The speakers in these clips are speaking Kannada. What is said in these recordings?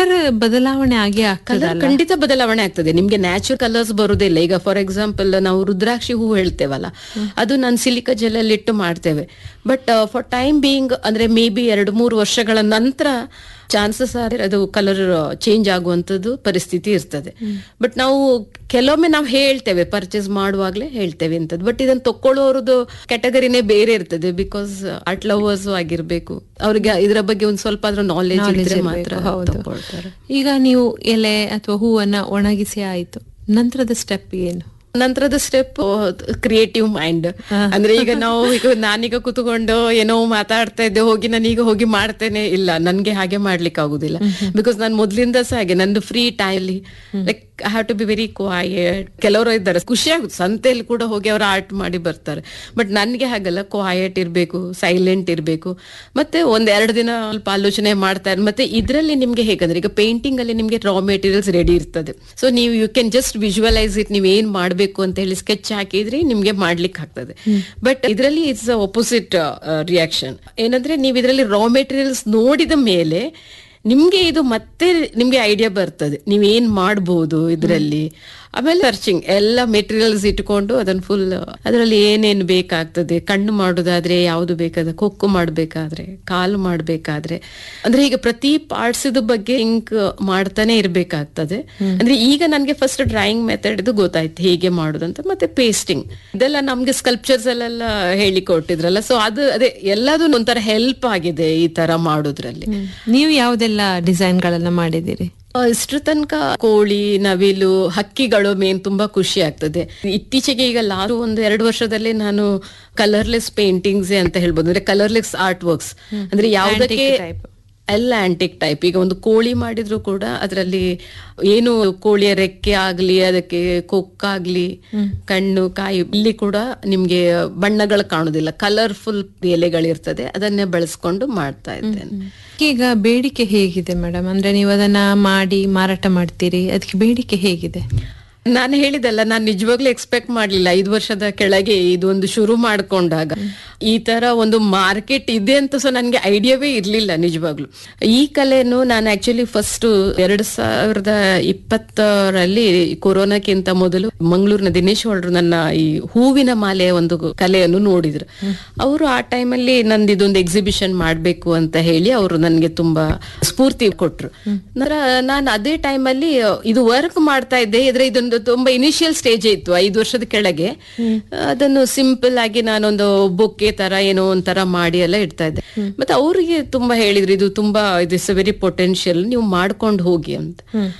ಕಲರ್ ಬದಲಾವಣೆ ಆಗೇ ಕಲರ್ ಆಗ್ತದಲ್ಲ ಖಂಡಿತ ಬದಲಾವಣೆ ಆಗ್ತದೆ ನಿಮ್ಗೆ ನ್ಯಾಚುರಲ್ ಕಲರ್ಸ್ ಬರುದಿಲ್ಲ ಈಗ ಫಾರ್ ಎಕ್ಸಾಂಪಲ್ ನಾವು ರುದ್ರಾಕ್ಷಿ ಹೂವು ಹೇಳ್ತೇವಲ್ಲ ಅದು ನಾನು ಸಿಲಿಕ ಜೆಲ್ಲಲ್ಲಿ ಇಟ್ಟು ಮಾಡ್ತೇವೆ ಬಟ್ ಫಾರ್ ಟೈಮ್ ಬೀಯಿಂಗ್ ಅಂದ್ರೆ ಮೇ ಬಿ ಎರಡು ಮೂರು ವರ್ಷಗಳ ನಂತರ ಚಾನ್ಸಸ್ ಆದ್ರೆ ಅದು ಕಲರ್ ಚೇಂಜ್ ಆಗುವಂತದ್ದು ಪರಿಸ್ಥಿತಿ ಇರ್ತದೆ ಬಟ್ ನಾವು ಕೆಲವೊಮ್ಮೆ ನಾವು ಹೇಳ್ತೇವೆ ಪರ್ಚೇಸ್ ಮಾಡುವಾಗ್ಲೇ ಹೇಳ್ತೇವೆ ಅಂತದ್ದು ಬಟ್ ಇದನ್ನ ತಕೊಳ್ಳೋರದ್ದು ಕ್ಯಾಟಗರಿನೇ ಬೇರೆ ಇರ್ತದೆ ಬಿಕಾಸ್ ಆರ್ಟ್ ಲವರ್ಸ್ ಆಗಿರ್ಬೇಕು ಅವ್ರಿಗೆ ಇದರ ಬಗ್ಗೆ ಒಂದ್ ಸ್ವಲ್ಪ ಆದ್ರೂ ನಾಲೆಜ್ ಇದ್ರೆ ಮಾತ್ರ ಹೌದು ತಗೊಳ್ತಾರೆ ಈಗ ನೀವು ಎಲೆ ಅಥವಾ ಹೂವನ್ನ ಒಣಗಿಸಿ ಆಯ್ತು ನಂತರದ ಸ್ಟೆಪ್ ಏನು ನಂತರದ ಸ್ಟೆಪ್ ಕ್ರಿಯೇಟಿವ್ ಮೈಂಡ್ ಅಂದ್ರೆ ಈಗ ನಾವು ಈಗ ನಾನೀಗ ಕುತ್ಕೊಂಡು ಏನೋ ಮಾತಾಡ್ತಾ ಇದ್ದೆ ಹೋಗಿ ನಾನೀಗ ಹೋಗಿ ಮಾಡ್ತೇನೆ ಇಲ್ಲ ನನ್ಗೆ ಹಾಗೆ ಮಾಡ್ಲಿಕ್ಕೆ ಆಗುದಿಲ್ಲ ಬಿಕಾಸ್ ನಾನು ಮೊದ್ಲಿಂದ ಸಹ ಹಾಗೆ ನಂದು ಫ್ರೀ ಟೈಮ್ಲಿ like I have to be very quiet ಕೆಲವರು ಇದ್ದಾರೆ ಖುಷಿ ಆಗುತ್ತೆ ಸಂತೆಯಲ್ಲಿ ಕೂಡ ಹೋಗಿ ಅವರು ಆರ್ಟ್ ಮಾಡಿ ಬರ್ತಾರೆ ಬಟ್ ನನ್ಗೆ ಹಾಗಲ್ಲ ಕ್ವಾಯಟ್ ಇರ್ಬೇಕು ಸೈಲೆಂಟ್ ಇರ್ಬೇಕು ಮತ್ತೆ ಒಂದ್ ಎರಡು ದಿನ ಸ್ವಲ್ಪ ಆಲೋಚನೆ ಮಾಡ್ತಾರೆ ಮತ್ತೆ ಇದರಲ್ಲಿ ನಿಮ್ಗೆ ಹೇಗಂದ್ರೆ ಈಗ ಪೇಂಟಿಂಗ್ ಅಲ್ಲಿ ನಿಮ್ಗೆ ರಾ ಮೆಟೀರಿಯಲ್ಸ್ ರೆಡಿ ಇರ್ತದೆ ಸೊ ನೀವು you can just visualize it ನೀವು ಏನ್ ಮಾಡ್ಬೇಕು ಅಂತ ಹೇಳಿ ಸ್ಕೆಚ್ ಹಾಕಿದ್ರೆ ನಿಮ್ಗೆ ಮಾಡ್ಲಿಕ್ಕೆ ಆಗ್ತದೆ ಬಟ್ ಇದರಲ್ಲಿ ಇಟ್ಸ್ ಅಪೋಸಿಟ್ ರಿಯಾಕ್ಷನ್ ಏನಂದ್ರೆ ನೀವು ಇದರಲ್ಲಿ ರಾ ಮೆಟೀರಿಯಲ್ಸ್ ನೋಡಿದ ಮೇಲೆ ನಿಮ್ಗೆ ಇದು ಮತ್ತೆ ನಿಮ್ಗೆ ಐಡಿಯಾ ಬರ್ತದೆ ನೀವ್ ಏನ್ ಮಾಡ್ಬೋದು ಇದರಲ್ಲಿ ಆಮೇಲೆ ಸರ್ಚಿಂಗ್ ಎಲ್ಲ ಮೆಟೀರಿಯಲ್ಸ್ ಇಟ್ಕೊಂಡು ಅದನ್ನ ಫುಲ್ ಅದರಲ್ಲಿ ಏನೇನ್ ಬೇಕಾಗ್ತದೆ ಕಣ್ಣು ಮಾಡೋದಾದ್ರೆ ಯಾವ್ದು ಬೇಕಾದ್ರೆ ಕೊಕ್ಕು ಮಾಡ್ಬೇಕಾದ್ರೆ ಕಾಲು ಮಾಡ್ಬೇಕಾದ್ರೆ ಅಂದ್ರೆ ಈಗ ಪ್ರತಿ ಪಾರ್ಟ್ಸ್ ಬಗ್ಗೆ ಥಿಂಕ್ ಮಾಡ್ತಾನೆ ಇರ್ಬೇಕಾಗ್ತದೆ ಅಂದ್ರೆ ಈಗ ನನ್ಗೆ ಫಸ್ಟ್ ಡ್ರಾಯಿಂಗ್ ಮೆಥಡ್ ಇದು ಗೊತ್ತಾಯ್ತು ಹೇಗೆ ಮಾಡುದಂತ ಮತ್ತೆ ಪೇಸ್ಟಿಂಗ್ ಇದೆಲ್ಲ ನಮ್ಗೆ ಸ್ಕಲ್ಪ್ಚರ್ಸ್ ಅಲ್ಲೆಲ್ಲ ಹೇಳಿ ಕೊಟ್ಟಿದ್ರಲ್ಲ ಸೊ ಅದು ಅದೇ ಎಲ್ಲದೂ ಒಂಥರ ಹೆಲ್ಪ್ ಆಗಿದೆ ಈ ತರ ಮಾಡೋದ್ರಲ್ಲಿ ನೀವು ಯಾವ್ದೆಲ್ಲ ಡಿಸೈನ್ ಗಳನ್ನ ಮಾಡಿದಿರಿ ಆ, ಇಷ್ಟ್ರ ತನಕ ಕೋಳಿ ನವಿಲು ಹಕ್ಕಿಗಳು ಮೇನ್ ತುಂಬಾ ಖುಷಿ ಆಗ್ತದೆ ಇತ್ತೀಚೆಗೆ ಈಗ ಲಾರು ಒಂದು ಎರಡು ವರ್ಷದಲ್ಲಿ ನಾನು ಕಲರ್ಲೆಸ್ ಪೇಂಟಿಂಗ್ಸ್ ಅಂತ ಹೇಳ್ಬೋದು ಅಂದ್ರೆ ಕಲರ್ಲೆಸ್ ಆರ್ಟ್ ವರ್ಕ್ಸ್ ಅಂದ್ರೆ ಯಾವುದಕ್ಕೆ type. ಎಲ್ಲ ಆಂಟಿಕ್ ಟೈಪ್ ಈಗ ಒಂದು ಕೋಳಿ ಮಾಡಿದ್ರು ಕೂಡ ಅದರಲ್ಲಿ ಏನು ಕೋಳಿಯ ರೆಕ್ಕೆ ಆಗ್ಲಿ ಅದಕ್ಕೆ ಕೊಕ್ಕಾಗ್ಲಿ ಕಣ್ಣು ಕಾಯಿ ಇಲ್ಲಿ ಕೂಡ ನಿಮ್ಗೆ ಬಣ್ಣಗಳು ಕಾಣುದಿಲ್ಲ ಕಲರ್ಫುಲ್ ಎಲೆಗಳಿರ್ತದೆ ಅದನ್ನೇ ಬಳಸ್ಕೊಂಡು ಮಾಡ್ತಾ ಇದ್ದೇನೆ ಈಗ ಬೇಡಿಕೆ ಹೇಗಿದೆ ಮೇಡಮ್ ಅಂದ್ರೆ ನೀವು ಅದನ್ನ ಮಾಡಿ ಮಾರಾಟ ಮಾಡ್ತೀರಿ ಅದಕ್ಕೆ ಬೇಡಿಕೆ ಹೇಗಿದೆ ನಾನು ಹೇಳಿದಲ್ಲ ನಾನು ನಿಜವಾಗ್ಲೂ ಎಕ್ಸ್ಪೆಕ್ಟ್ ಮಾಡ್ಲಿಲ್ಲ ಐದು ವರ್ಷದ ಕೆಳಗೆ ಇದೊಂದು ಶುರು ಮಾಡ್ಕೊಂಡಾಗ ಈ ತರ ಒಂದು ಮಾರ್ಕೆಟ್ ಇದೆ ಅಂತ ಸೊ ನನ್ಗೆ ಐಡಿಯಾವೇ ಇರ್ಲಿಲ್ಲ ನಿಜವಾಗ್ಲು ಈ ಕಲೆನು ನಾನು ಆಕ್ಚುಲಿ ಫಸ್ಟ್ ಎರಡ್ ಸಾವಿರದ ಇಪ್ಪತ್ತರಲ್ಲಿ ಕೊರೋನಾಕ್ಕಿಂತ ಮೊದಲು ಮಂಗಳೂರಿನ ದಿನೇಶ್ ಹೊಳ್ರು ನನ್ನ ಈ ಹೂವಿನ ಮಾಲೆಯ ಒಂದು ಕಲೆಯನ್ನು ನೋಡಿದ್ರು ಅವರು ಆ ಟೈಮಲ್ಲಿ ನಂದು ಇದೊಂದು ಎಕ್ಸಿಬಿಷನ್ ಮಾಡ್ಬೇಕು ಅಂತ ಹೇಳಿ ಅವರು ನನ್ಗೆ ತುಂಬಾ ಸ್ಫೂರ್ತಿ ಕೊಟ್ರು ನಂತರ ನಾನು ಅದೇ ಟೈಮಲ್ಲಿ ಇದು ವರ್ಕ್ ಮಾಡ್ತಾ ಇದ್ದೆ ಇದ್ರೆ ಇದೊಂದು ತುಂಬಾ ಇನಿಷಿಯಲ್ ಸ್ಟೇಜ್ ಇತ್ತು ಐದು ವರ್ಷದ ಕೆಳಗೆ ಅದನ್ನು ಸಿಂಪಲ್ ಆಗಿ ನಾನೊಂದು ಬೊಕ್ಕೆ ತರ ಏನೋ ಒಂಥರ ಮಾಡಿ ಎಲ್ಲ ಇಡ್ತಾ ಇದ್ದೆ ಮತ್ತೆ ಅವರಿಗೆ ತುಂಬಾ ಹೇಳಿದ್ರು ಇದು ತುಂಬಾ ಇಸ್ ವೆರಿ ಪೊಟೆನ್ಶಿಯಲ್ ನೀವು ಮಾಡ್ಕೊಂಡು ಹೋಗಿ ಅಂತ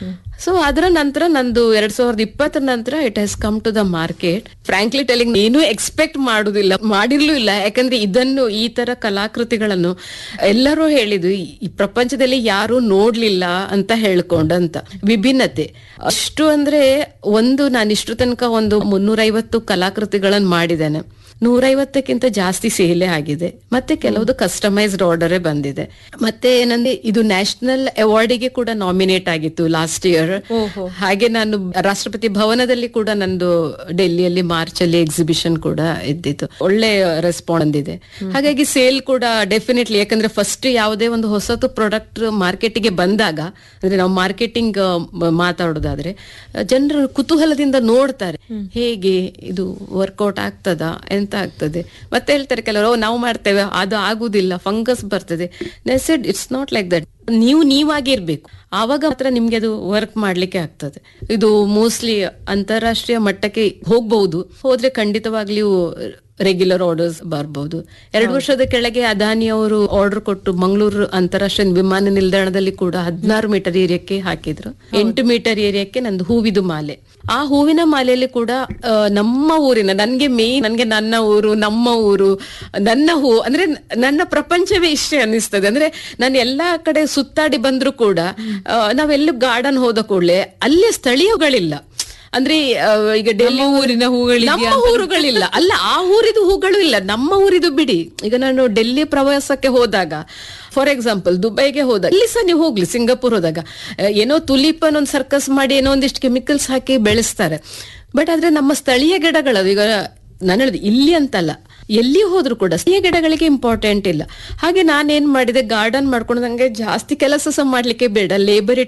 ಸೊ ಅದರ ನಂತರ ನಂದು ಎರಡ್ ಸಾವಿರದ ಇಪ್ಪತ್ತರ ನಂತರ it has come to the market frankly telling ಏನೂ ಎಕ್ಸ್ಪೆಕ್ಟ್ ಮಾಡುದಿಲ್ಲ ಮಾಡಿರ್ಲೂ ಇಲ್ಲ ಯಾಕಂದ್ರೆ ಇದನ್ನು ಈ ತರ ಕಲಾಕೃತಿಗಳನ್ನು ಎಲ್ಲರೂ ಹೇಳಿದ್ರು ಈ- ಈ ಪ್ರಪಂಚದಲ್ಲಿ ಯಾರು ನೋಡ್ಲಿಲ್ಲ ಅಂತ ಹೇಳ್ಕೊಂಡಂತ ವಿಭಿನ್ನತೆ ಅಷ್ಟು ಅಂದ್ರೆ ಒಂದು ನಾನು ಇಷ್ಟು ತನಕ ಒಂದು ಮುನ್ನೂರೈವತ್ತು ಕಲಾಕೃತಿಗಳನ್ನು ಮಾಡಿದ್ದೇನೆ ನೂರೈವತ್ತಕ್ಕಿಂತ ಜಾಸ್ತಿ ಸೇಲೆ ಆಗಿದೆ ಮತ್ತೆ ಕೆಲವುದು ಕಸ್ಟಮೈಸ್ಡ್ ಆರ್ಡರೇ ಬಂದಿದೆ ಮತ್ತೆ ಏನಂದ್ರೆ ಇದು ನ್ಯಾಷನಲ್ ಅವಾರ್ಡಿಗೆ ಕೂಡ ನಾಮಿನೇಟ್ ಆಗಿತ್ತು ಲಾಸ್ಟ್ ಇಯರ್ ಹಾಗೆ ನಾನು ರಾಷ್ಟ್ರಪತಿ ಭವನದಲ್ಲಿ ಕೂಡ ನಂದು ಡೆಲ್ಲಿಯಲ್ಲಿ ಮಾರ್ಚ್ ಅಲ್ಲಿ ಎಕ್ಸಿಬಿಷನ್ ಕೂಡ ಇದ್ದಿತ್ತು ಒಳ್ಳೆ ರೆಸ್ಪಾಂಡ್ ಬಂದಿದೆ ಹಾಗಾಗಿ ಸೇಲ್ ಕೂಡ ಡೆಫಿನೆಟ್ಲಿ ಯಾಕಂದ್ರೆ ಫಸ್ಟ್ ಯಾವುದೇ ಒಂದು ಹೊಸತು ಪ್ರಾಡಕ್ಟ್ ಮಾರ್ಕೆಟಿಗೆ ಬಂದಾಗ ಅಂದ್ರೆ ನಾವು ಮಾರ್ಕೆಟಿಂಗ್ ಮಾತಾಡೋದಾದ್ರೆ ಜನರು ಕುತೂಹಲದಿಂದ ನೋಡ್ತಾರೆ ಹೇಗೆ ಇದು ವರ್ಕೌಟ್ ಆಗ್ತದಾ ಎಂತ ಆಗ್ತದೆ ಮತ್ತೆ ಹೇಳ್ತಾರೆ ಕೆಲವರು "ಓ, ನಾವು ಮಾಡ್ತೇವೆ ಅದು ಆಗುದಿಲ್ಲ ಫಂಗಸ್ ಬರ್ತದೆ ನೆಸೆಡ್ ಇಟ್ಸ್ ನಾಟ್ ಲೈಕ್ ದಟ್ ನೀವು ನೀವಾಗಿರ್ಬೇಕು ಆವಾಗ ಮಾತ್ರ ನಿಮ್ಗೆ ಅದು ವರ್ಕ್ ಮಾಡ್ಲಿಕ್ಕೆ ಆಗ್ತದೆ ಇದು ಮೋಸ್ಟ್ಲಿ ಅಂತಾರಾಷ್ಟ್ರೀಯ ಮಟ್ಟಕ್ಕೆ ಹೋಗ್ಬಹುದು ಹೋದ್ರೆ ಖಂಡಿತವಾಗ್ಲಿಯೂ ರೆಗ್ಯುಲರ್ ಆರ್ಡರ್ಸ್ ಬರ್ಬಹುದು ಎರಡು ವರ್ಷದ ಕೆಳಗೆ ಅದಾನಿ ಅವರು ಆರ್ಡರ್ ಕೊಟ್ಟು ಮಂಗಳೂರು ಅಂತಾರಾಷ್ಟ್ರೀಯ ವಿಮಾನ ನಿಲ್ದಾಣದಲ್ಲಿ ಕೂಡ ಹದಿನಾರು ಮೀಟರ್ ಏರಿಯಾಕ್ಕೆ ಹಾಕಿದ್ರು ಎಂಟು ಮೀಟರ್ ಏರಿಯಾಕ್ಕೆ ನಂದು ಹೂವಿದು ಮಾಲೆ ಆ ಹೂವಿನ ಮಾಲೆಯಲ್ಲಿ ಕೂಡ ಆ, ನಮ್ಮ ಊರಿನ ನನ್ಗೆ ಮೇನ್ ನನ್ಗೆ ನನ್ನ ಊರು ನಮ್ಮ ಊರು ನನ್ನ ಹೂ ಅಂದ್ರೆ ನನ್ನ ಪ್ರಪಂಚವೇ ಇಷ್ಟೇ ಅನ್ನಿಸ್ತದೆ ಅಂದ್ರೆ ನಾನು ಎಲ್ಲಾ ಕಡೆ ಸುತ್ತಾಡಿ ಬಂದ್ರು ಕೂಡ ಆ, ನಾವೆಲ್ಲೂ ಗಾರ್ಡನ್ ಹೋದ ಕೂಡಲೇ ಅಲ್ಲಿ ಸ್ಥಳೀಯಗಳಿಲ್ಲ ಅಂದ್ರೆ ಆ, ಈಗ ಡೆಲ್ಲಿ ಊರಿನ ಹೂಗಳಿದ್ಯಾ ನಮ್ಮ ಊರುಗಳಿಲ್ಲ ಅಲ್ಲ ಆ ಊರಿದು ಹೂಗಳು ಇಲ್ಲ ನಮ್ಮ ಊರಿದು ಬಿಡಿ ಈಗ ನಾನು ಡೆಲ್ಲಿ ಪ್ರವಾಸಕ್ಕೆ ಹೋದಾಗ ಫಾರ್ ಎಕ್ಸಾಂಪಲ್ ದುಬೈಗೆ ಹೋದಾಗ ಇಲ್ಲಿ ಸಹ ನೀವು ಹೋಗ್ಲಿ ಸಿಂಗಾಪುರ್ ಹೋದಾಗ ಆ, ಏನೋ ತುಲಿಪ್ ಅನ್ನೊಂದು ಸರ್ಕಸ್ ಮಾಡಿ ಏನೋ ಒಂದಿಷ್ಟು ಕೆಮಿಕಲ್ಸ್ ಹಾಕಿ ಬೆಳೆಸ್ತಾರೆ ಬಟ್ ಆದ್ರೆ ನಮ್ಮ ಸ್ಥಳೀಯ ಗಿಡಗಳು ಈಗ ನಾನು ಹೇಳಿದೆ ಇಲ್ಲಿ ಅಂತಲ್ಲ ಎಲ್ಲಿ ಹೋದ್ರು ಕೂಡ ಸ್ಥಳೀಯ ಗಿಡಗಳಿಗೆ ಇಂಪಾರ್ಟೆಂಟ್ ಇಲ್ಲ ಹಾಗೆ ನಾನೇನ್ ಮಾಡಿದೆ ಗಾರ್ಡನ್ ಮಾಡ್ಕೊಂಡು ನಂಗೆ ಜಾಸ್ತಿ ಕೆಲಸ ಸಹ ಮಾಡ್ಲಿಕ್ಕೆ ಬೇಡ ಲೇಬರ್